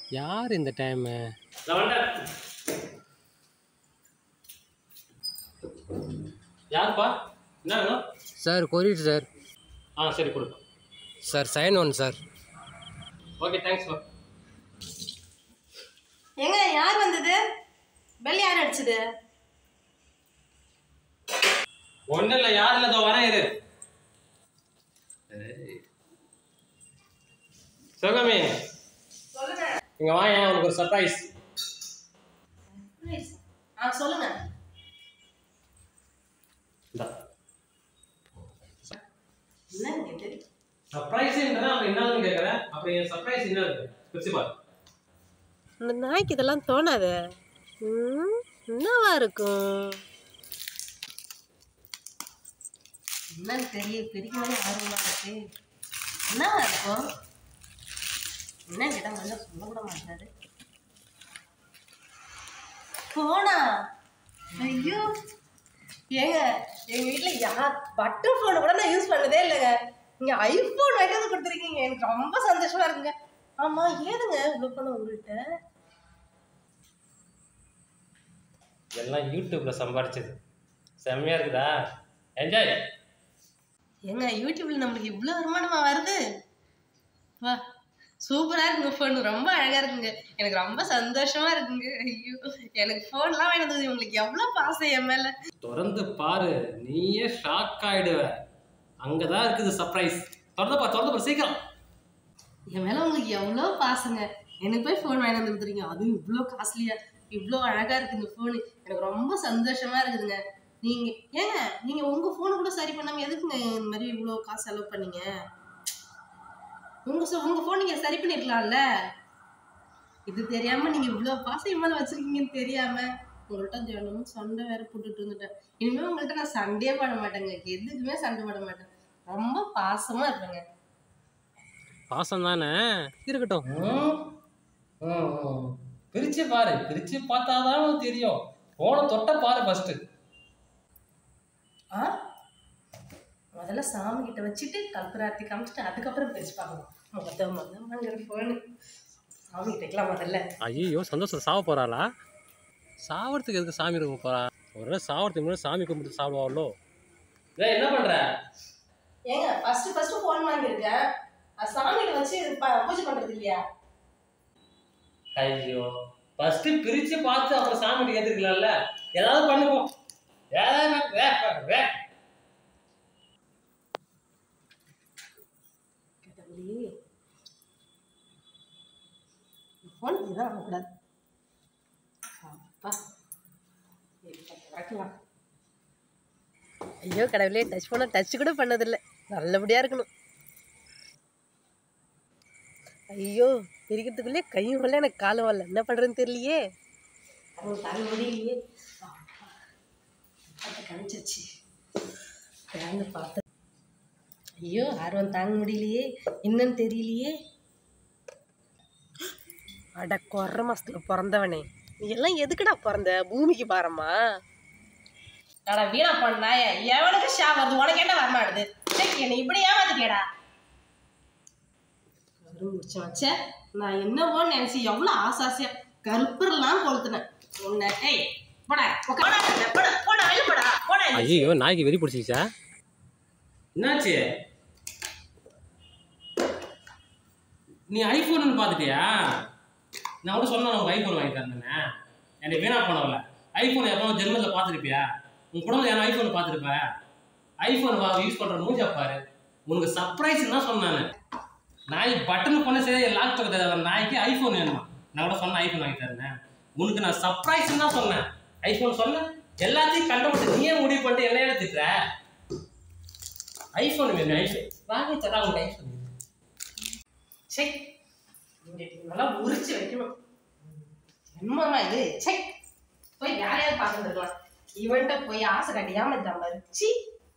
யார் இந்த டைமு நான் வந்துட்டேன் யாருப்பா என்ன வேணும் சார் கொரியர் சார் ஆ சரி கொடுப்பா sir sign one sir okay தேங்க்ஸ்ப்பா எங்க யார் வந்தது பெல் யார் அடிச்சது ஒன்றும் இல்லை யாரும் இல்லை இதோ வரேன் இரு சிவகாமி சொல்லுங்க இங்க வா ஏன் உனக்கு ஒரு சர்ப்ரைஸ் ஆ சொல்லுங்க இந்தா என்னங்க இது சர்ப்ரைஸ்ன்றா அப்புறம் என்னன்னு கேட்குறேன் அப்புறம் என் சர்ப்ரைஸ் என்ன இருக்கு பிரின்சிபால் இந்த நாய்க்கு இதெல்லாம் தோணாது ம், என்னவா இருக்கும் என்னன்னு தெரிய பிரிக்கவே ஆர்வமா இருக்கு என்னவா இருக்கும் என்ன கேட்டா முதல்ல சொல்ல கூட மாட்டாரு போனா ஐயோ ஏங்க எங்க வீட்ல யார் பட்டன் ஃபோன் கூட நான் யூஸ் பண்ணதே இல்லைங்க நீங்க ஐபோன் வாங்கிட்டு வந்து கொடுத்துருக்கீங்க எனக்கு ரொம்ப சந்தோஷமா இருக்குங்க ஆமா ஏதுங்க இவ்வளோ பணம் உங்கள்கிட்ட எல்லாம் யூடியூப்ல சம்பாரிச்சது செம்மையா இருக்குதா என்ஜாய் ஏங்க யூடியூப்ல நம்மளுக்கு இவ்வளோ வருமானமா வருது வா சூப்பரா இருக்குங்க ஃபோன் ரொம்ப அழகா இருக்குங்க எனக்கு ரொம்ப சந்தோஷமா இருக்குங்க ஐயோ எனக்கு ஃபோன்லாம் வாங்கி வந்தது உங்களுக்கு எவ்வளோ பாசம் என் மேல திறந்து பாரு நீயே ஷாக் ஆயிடுவ அங்கதான் இருக்குது சர்ப்ரைஸ் திறந்து பாரு திறந்து பாரு சீக்கிரம் என் மேல உங்களுக்கு எவ்வளோ பாசங்க எனக்கு போய் ஃபோன் வாங்கி வந்து கொடுத்துறீங்க அதுவும் இவ்வளோ காஸ்ட்லியா இவ்வளோ அழகா இருக்கு இந்த ஃபோனு எனக்கு ரொம்ப சந்தோஷமா இருக்குதுங்க நீங்க ஏங்க நீங்க உங்க ஃபோனை கூட சரி பண்ணாம எதுக்குங்க இந்த மாதிரி இவ்வளோ காசு செலவு பண்ணீங்க உங்க சொ- உங்க ஃபோன் நீங்க சரி பண்ணிருக்கலாம்ல இது தெரியாம நீங்க இவ்வளோ பாசம் என் மேல வச்சிருக்கீங்கன்னு தெரியாம உங்கள்கிட்ட தினமும் சண்டை வேற போட்டுட்டு இருந்துட்டேன் இனிமே உங்கள்கிட்ட நான் சண்டையே பண்ண மாட்டேங்க எதுக்குமே சண்டை போட மாட்டேன் ரொம்ப பாசமா இருப்பேங்க பாசம் தானே இருக்கட்டும் ம். ம், ம். பிரிச்சு பாரு பிரிச்சு பார்த்தாதான் உனக்கு தெரியும் போன தொட்ட பாரு ஃபர்ஸ்ட் ஆ முதல்ல சாமி கிட்ட வச்சுட்டு கல்பராத்தி காமிச்சிட்டு அதுக்கப்புறம் பிரிச்சு பார்க்கணும் முத முத வாங்குற ஃபோனு சாமி கிட்ட வைக்கலாம் முதல்ல ஐயோ சந்தோஷம் சாவ போகிறாளா சாவறதுக்கு எதுக்கு சாமி இருக்க போகிறா ஒரு சாவறதுக்கு முன்னாடி சாமி கும்பிட்டு சாப்பிடுவாளோ டேய் என்ன பண்ற ஏங்க ஃபர்ஸ்ட் ஃபர்ஸ்ட் ஃபோன் வாங்கியிருக்கேன் அது சாமிகிட்ட வச்சு ப- பூஜை பண்றது இல்லையா ஐயோ ஃபர்ஸ்ட் பிரிச்சு பார்த்து அப்புறம் சாமி ஏத்துக்கலாம்ல ஏதாவது பண்ணுவோம் ஏதாவது வே, வே. கடவுளே ஃபோன் இதுதான் வாங்கக்கூடாது அப்பா இப்ப திறக்கலாம். ஐயோ கடவுளே டச் பண்ண டச் கூட பண்ணதில்லை நல்லபடியா இருக்கணும் ஐயோ பிரிக்கிறதுக்குள்ளே கையும் வரல எனக்கு காலம் வரல என்ன பண்றதுன்னு தெரியலையே அவங்க தாங்க முடியலையே கணிச்சாச்சு கிளம்பு பார்த்து ஐயோ ஆர்வம் தாங்க முடியலையே என்னன்னு தெரியலையே அட கொற மாசத்துல பிறந்தவனே நீ எல்லாம் எதுக்குடா பிறந்த பூமிக்கு பாரம்மா அட வீணா பண்ணா எவனுக்கு ஷா வருது உனக்கு என்ன வரமாடுது சரி என்னை இப்படி ஏமாத்திட்டியடா கரு முடிச்சு வச்ச நான் என்னவோன்னு நினைச்சு எவ்வளவு ஆசாசியா கருப்பரெல்லாம் கொளுத்துனேன் உன்னை ஏய் போடா உட்கார போடா போடா வெளில போடா போடா ஐயோ நாய்க்கு வெறி பிடிச்சிச்சா என்னாச்சு நீ ஐபோன் பார்த்துட்டியா நான் கூட சொன்னேன் உனக்கு ஐபோன் வாங்கி தரேன்னு என்னை வீணா போனவல ஐபோன் எப்போ ஜென்மத்தில் பார்த்துருப்பியா உன் குடும்பத்தில் யாரும் ஐபோன் பார்த்துருப்ப ஐபோன் வா யூஸ் பண்ணுற மூஞ்சா பாரு உனக்கு சர்ப்ரைஸ் தான் சொன்னானு நாய் பட்டன் பண்ண சரி லாக் தகுந்த நாய்க்கு ஐபோன் வேணுமா நான் கூட சொன்னேன் ஐபோன் வாங்கி தரேன் உனக்கு நான் சர்ப்ரைஸ் தான் சொன்னேன் ஐபோன் சொன்னேன் எல்லாத்தையும் கண்டுபிடிச்சு நீயே முடிவு பண்ணிட்டு என்ன எடுத்துட்ட ஐபோன் வேணும் ஐபோன் வாங்கி தரா உங்க ஐபோன் சே நல்லா உரிச்சு வைக்கணும் என்னம்மா இது சே போய் யாரையாவது பார்த்துருக்கலாம் இவன்கிட்ட போய் ஆசை கட்டியாம இந்த மாதிரி சி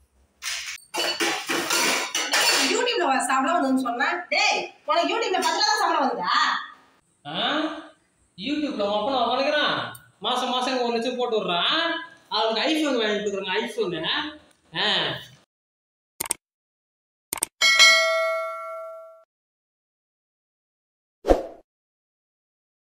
யூடியூப்ல வ- சம்பளம் வந்ததுன்னு சொன்னா டேய் உனக்கு யூடியூப்ல பத்துல தான் சம்பளம் வந்ததா ஆ யூடியூப்ல ஒப்பனை ஒப்பனைக்கிறான் மாசம் மாசம் ஒரு லட்சம் போட்டு விடுறான் அவனுக்கு ஐபோன் வாங்கி கொடுக்குறாங்க ஐபோனு ஆ